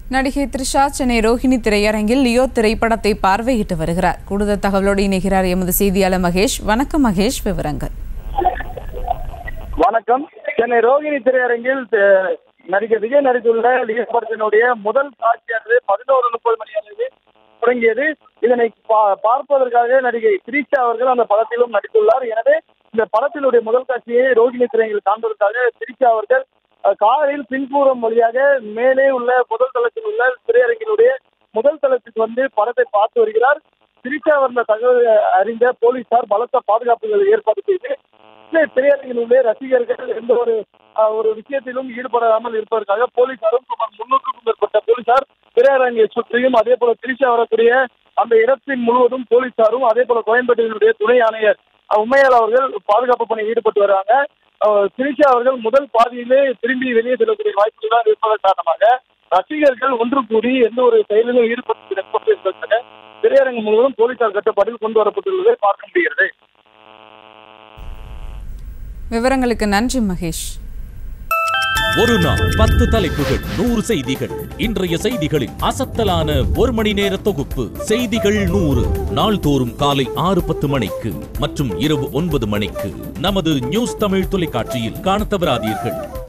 நடிகை த்ரிஷா சென்னை ரோஹிணி திரையரங்கில் லியோ திரைப்படத்தை பார்வையிட்டு வருகிறார் கூடுதல் தகவலோடு இணைகிறார் எமது செய்தியாளர் மகேஷ் வணக்கம் மகேஷ் விவரங்கள் வணக்கம் சென்னை ரோகிணி திரையரங்கில் அஹ், நடிகர் விஜய் நடித்துள்ள லியோ படத்தினுடைய முதல் காட்சியானது பதினோரு முப்பது மணி அளவில் தொடங்கியது இதனை பா- பார்ப்பதற்காக நடிகை திரிஷா அவர்கள் அந்த படத்திலும் நடித்துள்ளார் எனவே இந்த படத்தினுடைய முதல் காட்சியை ரோகிணி திரையரங்கில் காண்பதற்காக திரிஷா அவர்கள் அஹ், காரில் பின்புறம் வழியாக மேலே உள்ள முதல் தளத்தில் உள்ள திரையரங்கினுடைய முதல் தளத்துக்கு வந்து படத்தை பார்த்து வருகிறார் திரிஷா வந்த தகவல் அறிந்த போலீசார் பலத்த பாதுகாப்புகள் ஏற்பாடு செய்து இந்த திரையரங்கினுடைய ரசிகர்கள் எந்த ஒரு அஹ், ஒரு விஷயத்திலும் ஈடுபடாமல் இருப்பதற்காக போலீசாரும் சுமார் முன்னூற்றுக்கும் மேற்பட்ட போலீசார் திரையரங்கை சுற்றியும் அதே போல திருச்சா வரக்கூடிய அந்த இடத்தின் முழுவதும் போலீசாரும் அதே போல கோயம்பேட்டினுடைய துணை ஆணையர் அஹ், உமையால் அவர்கள் பாதுகாப்பு பணியில் ஈடுபட்டு வராங்க அஹ், திரிஷா அவர்கள் முதல் பாதியிலே திரும்பி வெளியே செல்லக்கூடிய வாய்ப்புகள் இருப்பதன் காரணமாக ரசிகர்கள் ஒன்று கூடி எந்த ஒரு செயலிலும் ஈடுபட்டு திரையரங்கு முழுவதும் போலீசார் கட்டுப்பாட்டில் கொண்டு வரப்பட்டுள்ளதை பார்க்க முடிகிறது விவரங்களுக்கு நன்றி மகேஷ் ஒரு நாள் பத்து தலைப்புகள் நூறு செய்திகள் இன்றைய செய்திகளின் அசத்தலான ஒரு மணி நேர தொகுப்பு செய்திகள் நூறு நாள்தோறும் காலை ஆறு பத்து மணிக்கு மற்றும் இரவு ஒன்பது மணிக்கு நமது நியூஸ் தமிழ் தொலைக்காட்சியில் காணத் தவறாதீர்கள்